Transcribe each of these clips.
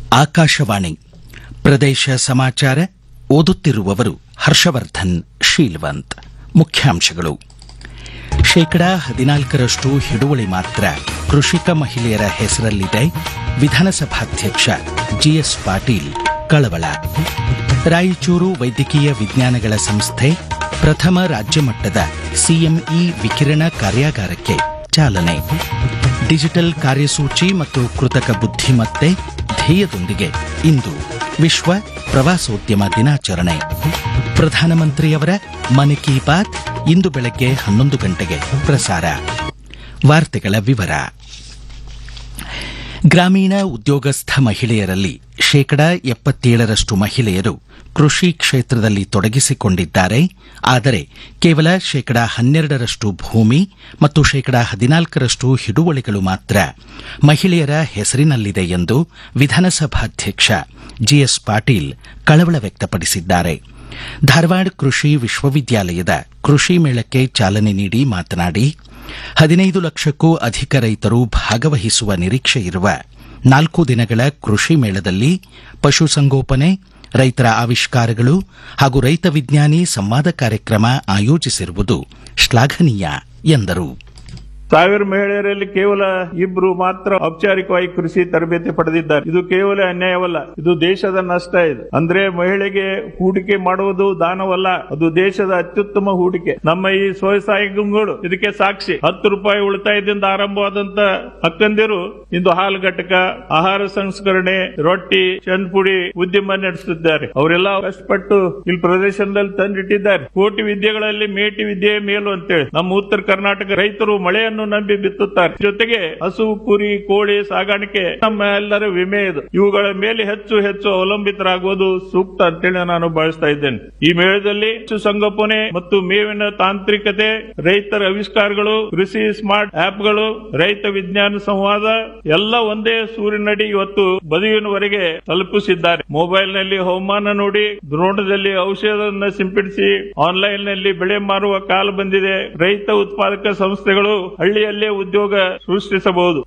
ಆಕಾಶವಾಣಿ ಪ್ರದೇಶ ಸಮಾಚಾರ ಓದುತ್ತಿರುವವರು ಹರ್ಷವರ್ಧನ್ ಶೀಲ್ವಂತ್ ಮುಖ್ಯಾಂಶಗಳು ಶೇಕಡಾ ಹದಿನಾಲ್ಕರಷ್ಟು ಹಿಡುವಳಿ ಮಾತ್ರ ಕೃಷಿಕ ಮಹಿಳೆಯರ ಹೆಸರಲ್ಲಿದೆ ವಿಧಾನಸಭಾಧ್ಯಕ್ಷ ಜಿಎಸ್ ಪಾಟೀಲ್ ಕಳವಳ ರಾಯಚೂರು ವೈದ್ಯಕೀಯ ವಿಜ್ಞಾನಗಳ ಸಂಸ್ಥೆ ಪ್ರಥಮ ರಾಜ್ಯ ಮಟ್ಟದ ಸಿಎಂಇ ವಿಕಿರಣ ಕಾರ್ಯಾಗಾರಕ್ಕೆ ಚಾಲನೆ ಡಿಜಿಟಲ್ ಕಾರ್ಯಸೂಚಿ ಮತ್ತು ಕೃತಕ ಬುದ್ಧಿಮತ್ತೆ ಧ್ಯೇಯದೊಂದಿಗೆ ಇಂದು ವಿಶ್ವ ಪ್ರವಾಸೋದ್ಯಮ ದಿನಾಚರಣೆ ಪ್ರಧಾನಮಂತ್ರಿಯವರ ಮನ್ ಕಿ ಬಾತ್ ಇಂದು ಬೆಳಗ್ಗೆ ಹನ್ನೊಂದು ಗಂಟೆಗೆ ಪ್ರಸಾರ ವಾರ್ತೆಗಳ ವಿವರ ಗ್ರಾಮೀಣ ಉದ್ಯೋಗಸ್ಥ ಮಹಿಳೆಯರಲ್ಲಿ ಶೇಕಡ ಎಪ್ಪತ್ತೇಳರಷ್ಟು ಮಹಿಳೆಯರು ಕೃಷಿ ಕ್ಷೇತ್ರದಲ್ಲಿ ತೊಡಗಿಸಿಕೊಂಡಿದ್ದಾರೆ ಆದರೆ ಕೇವಲ ಶೇಕಡ ಹನ್ನೆರಡರಷ್ಟು ಭೂಮಿ ಮತ್ತು ಶೇಕಡ ಹದಿನಾಲ್ಕರಷ್ಟು ಹಿಡುವಳಿಗಳು ಮಾತ್ರ ಮಹಿಳೆಯರ ಹೆಸರಿನಲ್ಲಿದೆ ಎಂದು ವಿಧಾನಸಭಾಧ್ಯಕ್ಷ ಜಿಎಸ್ ಪಾಟೀಲ್ ಕಳವಳ ವ್ಯಕ್ತಪಡಿಸಿದ್ದಾರೆ ಧಾರವಾಡ ಕೃಷಿ ವಿಶ್ವವಿದ್ಯಾಲಯದ ಕೃಷಿ ಮೇಳಕ್ಕೆ ಚಾಲನೆ ನೀಡಿ ಮಾತನಾಡಿ ಹದಿನೈದು ಲಕ್ಷಕ್ಕೂ ಅಧಿಕ ರೈತರು ಭಾಗವಹಿಸುವ ನಿರೀಕ್ಷೆ ಇರುವ ನಾಲ್ಕು ದಿನಗಳ ಕೃಷಿ ಮೇಳದಲ್ಲಿ ಪಶುಸಂಗೋಪನೆ ರೈತರ ಆವಿಷ್ಕಾರಗಳು ಹಾಗೂ ರೈತ ವಿಜ್ಞಾನಿ ಸಂವಾದ ಕಾರ್ಯಕ್ರಮ ಆಯೋಜಿಸಿರುವುದು ಶ್ಲಾಘನೀಯ ಎಂದರು ಸಾವಿರ ಮಹಿಳೆಯರಲ್ಲಿ ಕೇವಲ ಇಬ್ರು ಮಾತ್ರ ಔಪಚಾರಿಕವಾಗಿ ಕೃಷಿ ತರಬೇತಿ ಪಡೆದಿದ್ದಾರೆ ಇದು ಕೇವಲ ಅನ್ಯಾಯವಲ್ಲ ಇದು ದೇಶದ ನಷ್ಟ ಇದು ಅಂದ್ರೆ ಮಹಿಳೆಗೆ ಹೂಡಿಕೆ ಮಾಡುವುದು ದಾನವಲ್ಲ ಅದು ದೇಶದ ಅತ್ಯುತ್ತಮ ಹೂಡಿಕೆ ನಮ್ಮ ಈ ಸ್ವಸಹಾಯ ಗುಂಪುಗಳು ಇದಕ್ಕೆ ಸಾಕ್ಷಿ ಹತ್ತು ರೂಪಾಯಿ ಉಳಿತಾಯದಿಂದ ಆರಂಭವಾದಂತ ಅಕ್ಕಂದಿರು ಇಂದು ಹಾಲು ಘಟಕ ಆಹಾರ ಸಂಸ್ಕರಣೆ ರೊಟ್ಟಿ ಚಂದ್ಪುಡಿ ಉದ್ಯಮ ನಡೆಸುತ್ತಿದ್ದಾರೆ ಅವರೆಲ್ಲ ಕಷ್ಟಪಟ್ಟು ಇಲ್ಲಿ ಪ್ರದೇಶದಲ್ಲಿ ತಂದಿಟ್ಟಿದ್ದಾರೆ ಕೋಟಿ ವಿದ್ಯೆಗಳಲ್ಲಿ ಮೇಟಿ ವಿದ್ಯೆ ಮೇಲು ಅಂತೇಳಿ ನಮ್ಮ ಉತ್ತರ ಕರ್ನಾಟಕ ರೈತರು ಮಳೆಯನ್ನು ನಂಬಿ ಬಿತ್ತುತ್ತಾರೆ ಜೊತೆಗೆ ಹಸು ಕುರಿ ಕೋಳಿ ಸಾಗಾಣಿಕೆ ನಮ್ಮ ಎಲ್ಲರ ವಿಮೆ ಇದು ಇವುಗಳ ಮೇಲೆ ಹೆಚ್ಚು ಹೆಚ್ಚು ಅವಲಂಬಿತರಾಗುವುದು ಸೂಕ್ತ ಅಂತೇಳಿ ನಾನು ಭಾವಿಸ್ತಾ ಇದ್ದೇನೆ ಈ ಮೇಳದಲ್ಲಿ ಪಶು ಸಂಗೋಪನೆ ಮತ್ತು ಮೇವಿನ ತಾಂತ್ರಿಕತೆ ರೈತರ ಆವಿಷ್ಕಾರಗಳು ಕೃಷಿ ಸ್ಮಾರ್ಟ್ ಆಪ್ಗಳು ರೈತ ವಿಜ್ಞಾನ ಸಂವಾದ ಎಲ್ಲ ಒಂದೇ ಸೂರಿನಡಿ ಇವತ್ತು ಬದುವಿನವರೆಗೆ ತಲುಪಿಸಿದ್ದಾರೆ ಮೊಬೈಲ್ ನಲ್ಲಿ ಹವಾಮಾನ ನೋಡಿ ದ್ರೋಣದಲ್ಲಿ ಔಷಧವನ್ನು ಸಿಂಪಡಿಸಿ ಆನ್ಲೈನ್ ನಲ್ಲಿ ಬೆಳೆ ಮಾರುವ ಕಾಲ ಬಂದಿದೆ ರೈತ ಉತ್ಪಾದಕ ಸಂಸ್ಥೆಗಳು ಹಳ್ಳಿಯಲ್ಲೇ ಉದ್ಯೋಗ ಸೃಷ್ಟಿಸಬಹುದು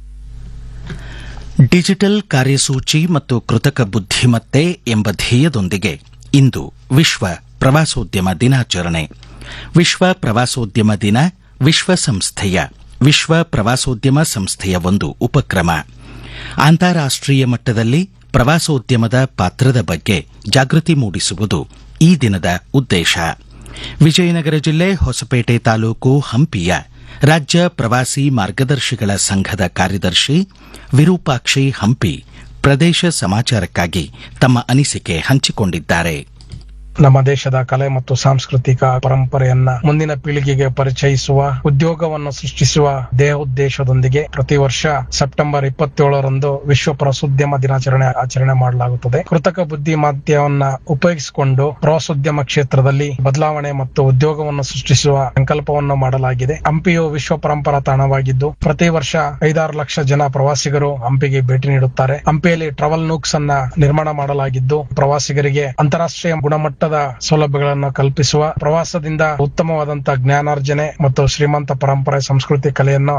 ಡಿಜಿಟಲ್ ಕಾರ್ಯಸೂಚಿ ಮತ್ತು ಕೃತಕ ಬುದ್ಧಿಮತ್ತೆ ಎಂಬ ಧ್ಯೇಯದೊಂದಿಗೆ ಇಂದು ವಿಶ್ವ ಪ್ರವಾಸೋದ್ಯಮ ದಿನಾಚರಣೆ ವಿಶ್ವ ಪ್ರವಾಸೋದ್ಯಮ ದಿನ ವಿಶ್ವಸಂಸ್ಥೆಯ ವಿಶ್ವ ಪ್ರವಾಸೋದ್ಯಮ ಸಂಸ್ಥೆಯ ಒಂದು ಉಪಕ್ರಮ ಅಂತಾರಾಷ್ಟೀಯ ಮಟ್ಟದಲ್ಲಿ ಪ್ರವಾಸೋದ್ಯಮದ ಪಾತ್ರದ ಬಗ್ಗೆ ಜಾಗೃತಿ ಮೂಡಿಸುವುದು ಈ ದಿನದ ಉದ್ದೇಶ ವಿಜಯನಗರ ಜಿಲ್ಲೆ ಹೊಸಪೇಟೆ ತಾಲೂಕು ಹಂಪಿಯ ರಾಜ್ಯ ಪ್ರವಾಸಿ ಮಾರ್ಗದರ್ಶಿಗಳ ಸಂಘದ ಕಾರ್ಯದರ್ಶಿ ವಿರೂಪಾಕ್ಷಿ ಹಂಪಿ ಪ್ರದೇಶ ಸಮಾಚಾರಕ್ಕಾಗಿ ತಮ್ಮ ಅನಿಸಿಕೆ ಹಂಚಿಕೊಂಡಿದ್ದಾರೆ ನಮ್ಮ ದೇಶದ ಕಲೆ ಮತ್ತು ಸಾಂಸ್ಕೃತಿಕ ಪರಂಪರೆಯನ್ನ ಮುಂದಿನ ಪೀಳಿಗೆಗೆ ಪರಿಚಯಿಸುವ ಉದ್ಯೋಗವನ್ನು ಸೃಷ್ಟಿಸುವ ದೇಹೋದ್ದೇಶದೊಂದಿಗೆ ಪ್ರತಿ ವರ್ಷ ಸೆಪ್ಟೆಂಬರ್ ಇಪ್ಪತ್ತೇಳರಂದು ವಿಶ್ವ ಪ್ರವಾಸೋದ್ಯಮ ದಿನಾಚರಣೆ ಆಚರಣೆ ಮಾಡಲಾಗುತ್ತದೆ ಕೃತಕ ಬುದ್ಧಿಮಾತ್ಯವನ್ನ ಉಪಯೋಗಿಸಿಕೊಂಡು ಪ್ರವಾಸೋದ್ಯಮ ಕ್ಷೇತ್ರದಲ್ಲಿ ಬದಲಾವಣೆ ಮತ್ತು ಉದ್ಯೋಗವನ್ನು ಸೃಷ್ಟಿಸುವ ಸಂಕಲ್ಪವನ್ನು ಮಾಡಲಾಗಿದೆ ಹಂಪಿಯು ವಿಶ್ವ ಪರಂಪರಾ ತಾಣವಾಗಿದ್ದು ಪ್ರತಿ ವರ್ಷ ಐದಾರು ಲಕ್ಷ ಜನ ಪ್ರವಾಸಿಗರು ಹಂಪಿಗೆ ಭೇಟಿ ನೀಡುತ್ತಾರೆ ಹಂಪಿಯಲ್ಲಿ ಟ್ರಾವೆಲ್ ನೂಕ್ಸ್ ಅನ್ನ ನಿರ್ಮಾಣ ಮಾಡಲಾಗಿದ್ದು ಪ್ರವಾಸಿಗರಿಗೆ ಅಂತಾರಾಷ್ಟ್ರೀಯ ಗುಣಮಟ್ಟದ ಸೌಲಭ್ಯಗಳನ್ನು ಕಲ್ಪಿಸುವ ಪ್ರವಾಸದಿಂದ ಉತ್ತಮವಾದಂತಹ ಜ್ಞಾನಾರ್ಜನೆ ಮತ್ತು ಶ್ರೀಮಂತ ಪರಂಪರೆ ಸಂಸ್ಕೃತಿ ಕಲೆಯನ್ನು